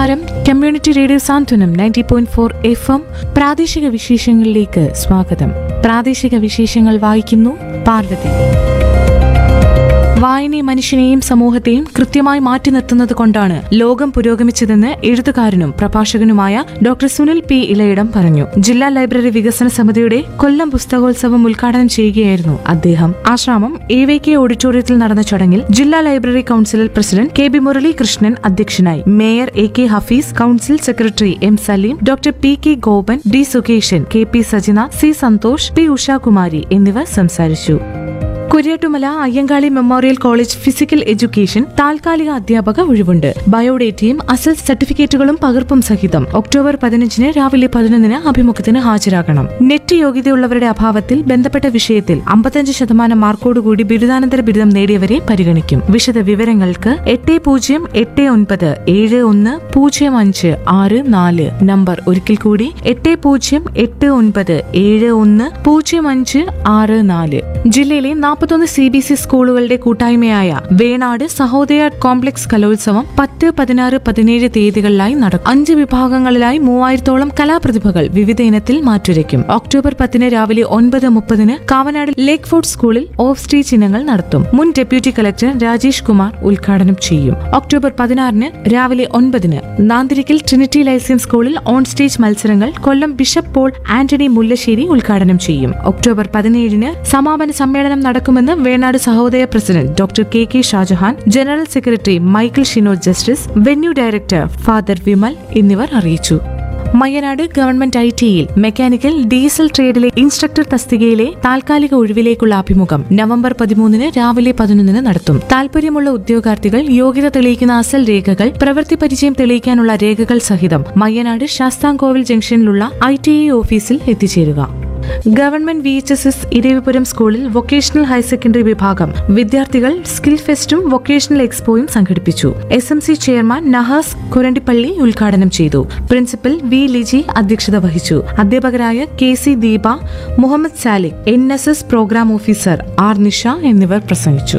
നമസ്കാരം community radio Santhwanam ninety point four F M പ്രാദേശിക വിശേഷങ്ങളിലേക്ക് സ്വാഗതം പ്രാദേശിക വിശേഷങ്ങൾ വായിക്കുന്നു പാർവതി വായന മനുഷ്യനെയും സമൂഹത്തെയും കൃത്യമായി മാറ്റി നിർത്തുന്നത് കൊണ്ടാണ് ലോകം പുരോഗമിച്ചതെന്ന് എഴുത്തുകാരനും പ്രഭാഷകനുമായ ഡോക്ടർ സുനിൽ പി ഇളയിടം പറഞ്ഞു ജില്ലാ ലൈബ്രറി വികസന സമിതിയുടെ കൊല്ലം പുസ്തകോത്സവം ഉദ്ഘാടനം ചെയ്യുകയായിരുന്നു അദ്ദേഹം ആശ്രാമം എ വൈ കെ ഓഡിറ്റോറിയത്തിൽ നടന്ന ചടങ്ങിൽ ജില്ലാ library council president K B Muraleekrishnan അധ്യക്ഷനായി mayor A K Hafeez council secretary M Saleem doctor P K Gopan D Sukeshan K P Sajina C Santhosh P Ushakumari എന്നിവർ സംസാരിച്ചു Kuryattumala Ayyankali memorial college physical education താൽക്കാലിക അധ്യാപക ഒഴിവുണ്ട് ബയോഡേറ്റയും അസൽ സർട്ടിഫിക്കറ്റുകളും പകർപ്പും സഹിതം ഒക്ടോബർ പതിനഞ്ചിന് രാവിലെ പതിനൊന്നിന് അഭിമുഖത്തിന് ഹാജരാകണം നെറ്റ് യോഗ്യതയുള്ളവരുടെ അഭാവത്തിൽ ബന്ധപ്പെട്ട വിഷയത്തിൽ അമ്പത്തഞ്ച് ശതമാനം മാർക്കോടുകൂടി ബിരുദാനന്തര ബിരുദം നേടിയവരെ പരിഗണിക്കും വിശദ വിവരങ്ങൾക്ക് എട്ട് പൂജ്യം എട്ട് ഒൻപത് ഏഴ് ഒന്ന് പൂജ്യം അഞ്ച് ആറ് നാല് നമ്പർ ഒരിക്കൽ കൂടി എട്ട് പൂജ്യം എട്ട് ഒൻപത് ഏഴ് ഒന്ന് പൂജ്യം അഞ്ച് ആറ് നാല് ജില്ലയിലെ നാൽപ്പത്തൊന്ന് സി ബി സി സ്കൂളുകളുടെ കൂട്ടായ്മയായ വേണാട് സഹോദയ കോംപ്ലക്സ് കലോത്സവം പത്ത് പതിനാറ് പതിനേഴ് തീയതികളിലായി നടക്കും അഞ്ച് വിഭാഗങ്ങളിലായി മൂവായിരത്തോളം കലാപ്രതിഭകൾ വിവിധ ഇനത്തിൽ മാറ്റുരയ്ക്കും ഒക്ടോബർ പത്തിന് രാവിലെ ഒൻപത് മുപ്പതിന് കാവനാട് ലേക്ക് ഫോർട്ട് സ്കൂളിൽ ഓഫ് സ്റ്റേജ് ഇനങ്ങൾ നടത്തും മുൻ ഡെപ്യൂട്ടി കളക്ടർ രാജേഷ് കുമാർ ഉദ്ഘാടനം ചെയ്യും ഒക്ടോബർ പതിനാറിന് രാവിലെ ഒൻപതിന് നാന്തിരിക്കൽ ട്രിനിറ്റി ലൈസിയം സ്കൂളിൽ ഓൺ സ്റ്റേജ് മത്സരങ്ങൾ Kollam bishop Paul Antony Mullassery ഉദ്ഘാടനം ചെയ്യും ഒക്ടോബർ പതിനേഴിന് സമാപന സമ്മേളനം നടക്കുമെന്ന് Venad Sahodaya president doctor K K Shajahan general secretary Michael Shino Justice venue director father Vimal എന്നിവർ അറിയിച്ചു മയ്യനാട് ഗവൺമെന്റ് ഐ ടിയിൽ മെക്കാനിക്കൽ ഡീസൽ ട്രേഡിലെ ഇൻസ്ട്രക്ടർ തസ്തികയിലെ താൽക്കാലിക ഒഴിവിലേക്കുള്ള അഭിമുഖം നവംബർ പതിമൂന്നിന് രാവിലെ പതിനൊന്നിന് നടത്തും താൽപര്യമുള്ള ഉദ്യോഗാർത്ഥികൾ യോഗ്യത തെളിയിക്കുന്ന അസൽ രേഖകൾ പ്രവൃത്തി പരിചയം തെളിയിക്കാനുള്ള രേഖകൾ സഹിതം മയ്യനാട് ശാസ്താംകോവിൽ ജംഗ്ഷനിലുള്ള ഐ ടി ഐ ഓഫീസിൽ എത്തിച്ചേരുക government V H S S Eravipuram സ്കൂളിൽ വൊക്കേഷണൽ ഹയർ സെക്കൻഡറി വിഭാഗം വിദ്യാർത്ഥികൾ സ്കിൽ ഫെസ്റ്റും വൊക്കേഷണൽ എക്സ്പോയും സംഘടിപ്പിച്ചു S M C chairman Nahas Kurandippally ഉദ്ഘാടനം ചെയ്തു പ്രിൻസിപ്പൽ വി ലിജി അധ്യക്ഷത വഹിച്ചു അധ്യാപകരായ K C Deepa Muhammad Salik N S S programme officer R Nisha എന്നിവർ പ്രസംഗിച്ചു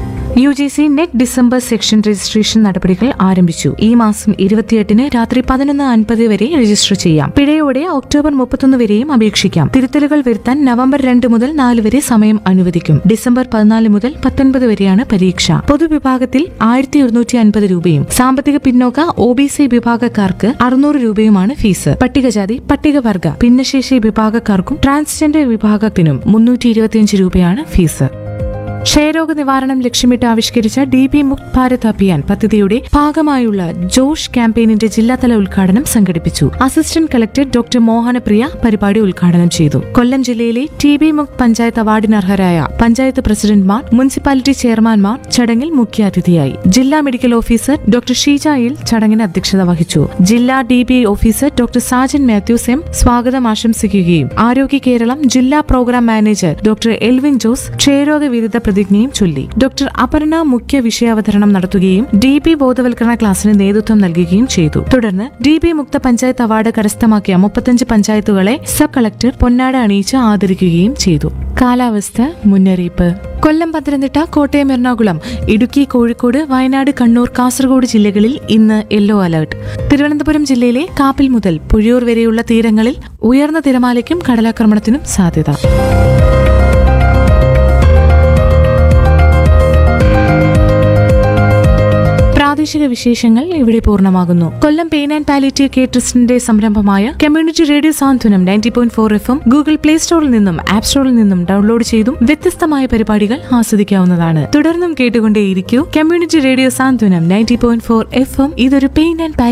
U G C net December section registration നടപടികൾ ആരംഭിച്ചു ഈ മാസം ഇരുപത്തിയെട്ടിന് രാത്രി പതിനൊന്ന് അൻപത് വരെ രജിസ്റ്റർ ചെയ്യാം പിഴയോടെ ഒക്ടോബർ മുപ്പത്തൊന്ന് വരെയും അപേക്ഷിക്കാം തിരുത്തലുകൾ വരുത്താൻ നവംബർ രണ്ട് മുതൽ നാല് വരെ സമയം അനുവദിക്കും ഡിസംബർ പതിനാല് മുതൽ പത്തൊൻപത് വരെയാണ് പരീക്ഷ പൊതുവിഭാഗത്തിൽ ആയിരത്തി ഒരുന്നൂറ്റി അൻപത് രൂപയും സാമ്പത്തിക പിന്നോക്ക ഒ ബി സി വിഭാഗക്കാർക്ക് അറുന്നൂറ് രൂപയുമാണ് ഫീസ് പട്ടികജാതി പട്ടികവർഗ ഭിന്നശേഷി വിഭാഗക്കാർക്കും ട്രാൻസ്ജെൻഡർ വിഭാഗത്തിനും മുന്നൂറ്റി ഇരുപത്തിയഞ്ച് രൂപയാണ് ഫീസ് ക്ഷയരോഗ നിവാരണം ലക്ഷ്യമിട്ട് ആവിഷ്കരിച്ച ഡി ബി മുക്ത് ഭാരത് അഭിയാൻ പദ്ധതിയുടെ ഭാഗമായുള്ള ജോഷ് ക്യാമ്പയിനിന്റെ ജില്ലാതല ഉദ്ഘാടനം സംഘടിപ്പിച്ചു അസിസ്റ്റന്റ് കളക്ടർ ഡോക്ടർ മോഹനപ്രിയ പരിപാടി ഉദ്ഘാടനം ചെയ്തു കൊല്ലം ജില്ലയിലെ ടി ബി മുക്ത് പഞ്ചായത്ത് അവാർഡിനർഹരായ പഞ്ചായത്ത് പ്രസിഡന്റ്മാർ മുനിസിപ്പാലിറ്റി ചെയർമാൻമാർ ചടങ്ങിൽ മുഖ്യാതിഥിയായി ജില്ലാ മെഡിക്കൽ ഓഫീസർ ഡോക്ടർ ഷീജായിൽ ചടങ്ങിന് അധ്യക്ഷത വഹിച്ചു ജില്ലാ T B officer doctor Sajan Mathews M സ്വാഗതം ആശംസിക്കുകയും ആരോഗ്യ കേരളം ജില്ലാ programme manager doctor Elvin Jose ക്ഷയരോഗ വിരുദ്ധ പ്രതിജ്ഞയും ചൊല്ലി ഡോക്ടർ അപർണ മുഖ്യ വിഷയാവതരണം നടത്തുകയും ഡി ബി ബോധവൽക്കരണ ക്ലാസ്സിന് നേതൃത്വം നൽകുകയും ചെയ്തു തുടർന്ന് ഡി ബി മുക്ത പഞ്ചായത്ത് അവാർഡ് കരസ്ഥമാക്കിയ മുപ്പത്തഞ്ച് പഞ്ചായത്തുകളെ സബ് കളക്ടർ പൊന്നാട അണിയിച്ച് ആദരിക്കുകയും ചെയ്തു കാലാവസ്ഥ മുന്നറിയിപ്പ് കൊല്ലം പത്തനംതിട്ട കോട്ടയം എറണാകുളം ഇടുക്കി കോഴിക്കോട് വയനാട് കണ്ണൂർ കാസർഗോഡ് ജില്ലകളിൽ ഇന്ന് യെല്ലോ അലർട്ട് തിരുവനന്തപുരം ജില്ലയിലെ കാപ്പിൽ മുതൽ പുഴിയൂർ വരെയുള്ള തീരങ്ങളിൽ ഉയർന്ന തിരമാലയ്ക്കും കടലാക്രമണത്തിനും സാധ്യത പ്രാദേശിക വിശേഷങ്ങൾ ഇവിടെ പൂർണ്ണമാകുന്നു Kollam pain and palliative care ട്രസ്റ്റിന്റെ സംരംഭമായ community radio Santhwanam ninety point four F M Google Play സ്റ്റോറിൽ നിന്നും ആപ്പ് സ്റ്റോറിൽ നിന്നും ഡൗൺലോഡ് ചെയ്തും വ്യത്യസ്തമായ പരിപാടികൾ ആസ്വദിക്കാവുന്നതാണ് തുടർന്നും കേട്ടുകൊണ്ടേയിരിക്കൂ community radio Santhwanam ninety point four F M ഇതൊരു പെയിൻ ആൻഡ്